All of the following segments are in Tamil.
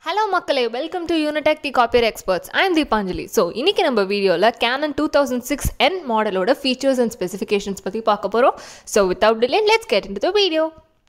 ஹலோ மக்களே welcome to Unitech the copier experts I am Deepanjali so இன்றைக்கி நம்ம வீடியோவில் Canon two thousand six N மாடலோட ஃபீச்சர்ஸ் அண்ட் ஸ்பெசிஃபிகேஷன்ஸ் பற்றி பார்க்க போகிறோம் so without delay let's get in the video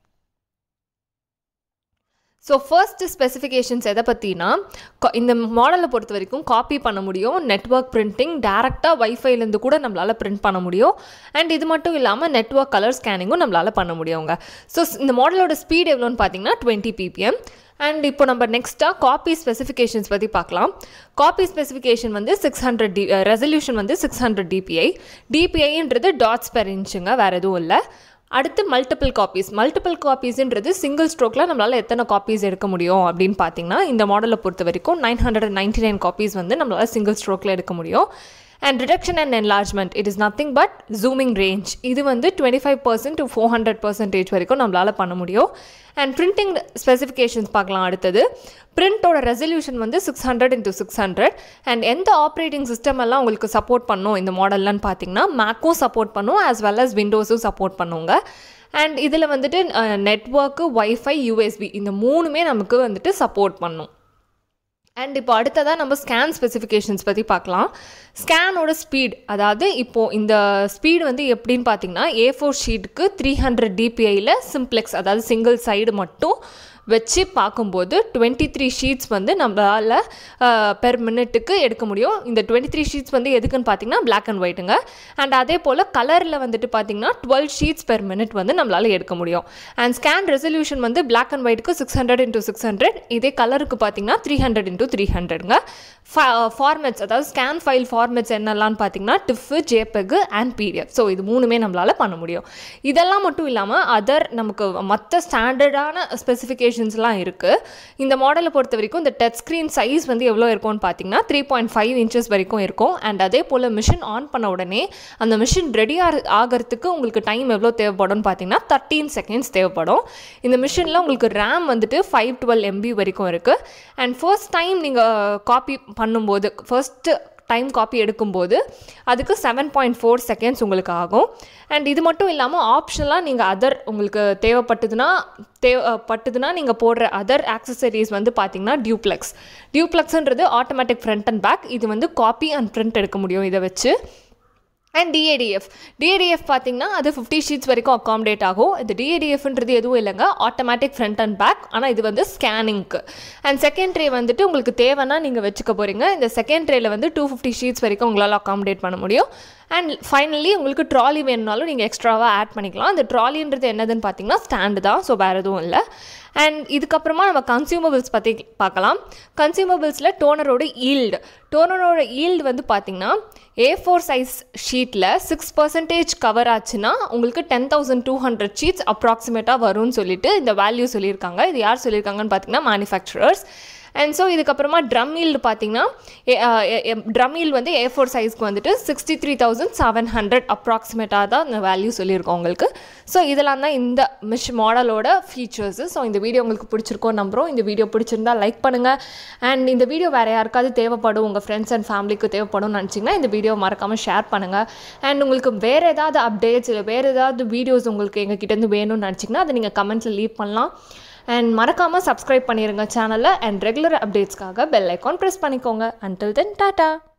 so first specifications எதை பற்றினா இந்த மாடலை பொறுத்த வரைக்கும் காப்பி பண்ண முடியும் நெட்ஒர்க் பிரிண்டிங் டேரெக்டாக வைஃபைலேருந்து கூட நம்மளால் பிரிண்ட் பண்ண முடியும் அண்ட் இது மட்டும் இல்லாமல் நெட்ஒர்க் கலர் ஸ்கேனிங்கும் நம்மளால் பண்ண முடியுங்க ஸோ இந்த மாடலோட ஸ்பீட் எவ்வளோன்னு பார்த்தீங்கன்னா டுவெண்ட்டி பிபிஎம் அண்ட் இப்போ நம்ம நெக்ஸ்ட்டாக காப்பி ஸ்பெசிஃபிகேஷன்ஸ் பற்றி பார்க்கலாம் காப்பி ஸ்பெசிஃபிகேஷன் வந்து சிக்ஸ் ஹண்ட்ரட் டி ரெசல்யூஷன் வந்து சிக்ஸ் ஹண்ட்ரட் டிபிஐ டிபிஐன்றது டாட்ஸ் பெர் இன்ச்சுங்க வேறு எதுவும் இல்லை அடுத்து மல்டிபிள் காப்பீஸ் மல்டிபிள் காப்பீஸ்ன்றது சிங்கிள் ஸ்ட்ரோக்கில் நம்மளால் எத்தனை காப்பீஸ் எடுக்க முடியும் அப்படின்னு பார்த்தீங்கன்னா இந்த மாடலை பொறுத்த வரைக்கும் nine hundred and ninety nine copies வந்து நம்மளால் சிங்கிள் ஸ்ட்ரோக்கில் எடுக்க முடியும் and reduction and enlargement it is nothing but zooming range இது வந்து twenty five percent to four hundred percentage வரைக்கும் நம்மளால் பண்ண முடியும் அண்ட் பிரிண்டிங் ஸ்பெசிஃபிகேஷன்ஸ் பார்க்கலாம் அடுத்தது பிரிண்டோட ரெசல்யூஷன் வந்து six hundred into six hundred and எந்த ஆப்ரேட்டிங் சிஸ்டம் எல்லாம் உங்களுக்கு சப்போர்ட் பண்ணும் இந்த மாடல்லன்னு பார்த்தீங்கன்னா மேக்கும் சப்போர்ட் பண்ணும் ஆஸ் வெல் அஸ் விண்டோஸும் சப்போர்ட் பண்ணுங்க அண்ட் இதில் வந்துட்டு நெட்ஒர்க்கு ஒய்ஃபை யூஎஸ்பி இந்த மூணுமே நமக்கு வந்துட்டு சப்போர்ட் பண்ணும் அண்ட் இப்போ அடுத்ததாக நம்ம ஸ்கேன் ஸ்பெசிஃபிகேஷன்ஸ் பற்றி பார்க்கலாம் ஸ்கேனோட ஸ்பீட் அதாவது இப்போது இந்த ஸ்பீடு வந்து எப்படின்னு பார்த்தீங்கன்னா ஏ ஃபோர் ஷீட்டுக்கு த்ரீ ஹண்ட்ரட் டிபிஐயில் சிம்ப்ளெக்ஸ் அதாவது சிங்கிள் சைடு மட்டும் வச்சு பார்க்கும்போது டுவெண்ட்டி த்ரீ ஷீட்ஸ் வந்து நம்மளால் பெர் மினிட்டுக்கு எடுக்க முடியும் இந்த டுவெண்ட்டி த்ரீ ஷீட்ஸ் வந்து எதுக்குன்னு பார்த்தீங்கன்னா பிளாக் அண்ட் ஒயிட்டுங்க அண்ட் அதே போல் கலரில் வந்துட்டு பார்த்தீங்கன்னா டுவெல் ஷீட்ஸ் பெர் மினிட் வந்து நம்மளால் எடுக்க முடியும் அண்ட் ஸ்கேன் ரெசல்யூஷன் வந்து பிளாக் அண்ட் ஒயிட்டுக்கு six hundred into six hundred இதே கலருக்கு பார்த்தீங்கன்னா த்ரீ ஹண்ட்ரட் இன்ட்டு த்ரீ ஹண்ட்ரட்ங்க ஃபார்மேட்ஸ் அதாவது ஸ்கேன் ஃபைல் ஃபார்மேட்ஸ் என்னெல்லாம் பார்த்தீங்கன்னா TIFF JPEG and PDF so இது மூணுமே நம்மளால் பண்ண முடியும் இதெல்லாம் மட்டும் இல்லாமல் அதர் நமக்கு மற்ற ஸ்டாண்டர்டான ஸ்பெசிஃபிகேஷன்ஸ்லாம் இருக்குது இந்த மாடலை பொறுத்த வரைக்கும் இந்த டச் ஸ்க்ரீன் சைஸ் வந்து எவ்வளோ இருக்கும்னு பார்த்தீங்கன்னா த்ரீ பாயிண்ட் ஃபைவ் இன்ச்சஸ் வரைக்கும் இருக்கும் அண்ட் அதே போல் மிஷின் ஆன் பண்ண உடனே அந்த மிஷின் ரெடி ஆகிறதுக்கு உங்களுக்கு டைம் எவ்வளோ தேவைப்படும்னு பார்த்தீங்கன்னா தேர்ட்டீன் செகண்ட்ஸ் தேவைப்படும் இந்த மிஷினில் உங்களுக்கு ரேம் வந்துட்டு ஃபைவ் டுவெல் எம்பி வரைக்கும் இருக்குது அண்ட் ஃபர்ஸ்ட் டைம் நீங்கள் காப்பி பண்ணும்போது ஃபர்ஸ்ட்டு டைம் காப்பி எடுக்கும்போது அதுக்கு செவன் பாயிண்ட் ஃபோர் செகண்ட்ஸ் உங்களுக்கு ஆகும் அண்ட் இது மட்டும் இல்லாமல் ஆப்ஷனலாக நீங்கள் அதர் உங்களுக்கு தேவைப்பட்டதுன்னா தேவைப்பட்டதுன்னா நீங்கள் போடுற அதர் ஆக்சசரிஸ் வந்து பார்த்தீங்கன்னா டியூப்ளெக்ஸ் டியூப்ளெக்ஸ்ன்றது ஆட்டோமேட்டிக் ஃப்ரண்ட் அண்ட் பேக் இது வந்து காப்பி அண்ட் பிரிண்ட் எடுக்க முடியும் இதை வச்சு அண்ட் டிஏடிஎஃப் டிஏடிஎஃப் பார்த்தீங்கன்னா அது ஃபிஃப்டி ஷீட்ஸ் வரைக்கும் அக்காமடேட் ஆகும் இந்த டிஏடிஎஃப்ன்றது எதுவும் இல்லைங்க ஆட்டோமேட்டிக் ஃப்ரண்ட் அண்ட் பேக் ஆனால் இது வந்து ஸ்கேனிங்க்கு அண்ட் செகண்ட் ட்ரே வந்துட்டு உங்களுக்கு தேவைன்னா நீங்கள் வச்சுக்க போகிறீங்க இந்த செகண்ட் ட்ரேயில் வந்து டூ ஃபிஃப்டி ஷீட்ஸ் வரைக்கும் உங்களால் அக்காமடேட் பண்ண முடியும் அண்ட் ஃபைனலி உங்களுக்கு ட்ராலி வேணுனாலும் நீங்கள் எக்ஸ்ட்ராவாக ஆட் பண்ணிக்கலாம் அந்த ட்ராலின்றது என்னதுன்னு பார்த்தீங்கன்னா ஸ்டாண்டு தான் ஸோ வேறு எதுவும் இல்லை அண்ட் இதுக்கப்புறமா நம்ம கன்சியூமபிள்ஸ் பற்றி பார்க்கலாம் கன்சியூமபிள்ஸில் டோனரோட ஈல்டு டோனரோட ஈல்டு வந்து பார்த்திங்கன்னா ஏ ஃபோர் சைஸ் ஷீட்டில் சிக்ஸ் பர்சன்டேஜ் கவர் ஆச்சுன்னா உங்களுக்கு ten thousand two hundred sheets அப்ராக்சிமேட்டாக வரும்னு சொல்லிட்டு இந்த வேல்யூ சொல்லியிருக்காங்க இது யார் சொல்லியிருக்காங்கன்னு பார்த்தீங்கன்னா மேனுஃபேக்சரர்ஸ் அண்ட் ஸோ இதுக்கப்புறமா ட்ரம் ஈல்டு பார்த்தீங்கன்னா ட்ரம் ஈல் வந்து ஏ ஃபோர் சைஸ்க்கு வந்துட்டு sixty three thousand seven hundred அப்ராக்சிமேட்டாக தான் இந்த வேல்யூ சொல்லியிருக்கோம் உங்களுக்கு ஸோ இதெல்லாம் தான் இந்த மிஷ் மாடலோட ஃபீச்சர்ஸு ஸோ இந்த வீடியோ உங்களுக்கு பிடிச்சிருக்கோம் நம்புகிறோம் இந்த வீடியோ பிடிச்சிருந்தா லைக் பண்ணுங்கள் அண்ட் இந்த வீடியோ வேறு யாருக்காவது தேவைப்படும் உங்கள் ஃப்ரெண்ட்ஸ் அண்ட் ஃபேமிலிக்கு தேவைப்படும்னு நினச்சிங்கன்னா இந்த வீடியோ மறக்காமல் ஷேர் பண்ணுங்கள் அண்ட் உங்களுக்கு வேறு ஏதாவது அப்டேட்ஸ் இல்லை வேறு ஏதாவது வீடியோஸ் உங்களுக்கு எங்கள் கிட்டேருந்து வேணும்னு நினச்சிங்கன்னா அதை நீங்கள் கமெண்ட்ஸில் லீவ் பண்ணலாம் அண்ட் மறக்காமல் சப்ஸ்கிரைப் பண்ணிடுங்க சேனலை அண்ட் ரெகுலர் அப்டேட்ஸ்க்காக பெல் ஐக்கான் ப்ரெஸ் பண்ணிக்கோங்க அன்டில் தென் டாட்டா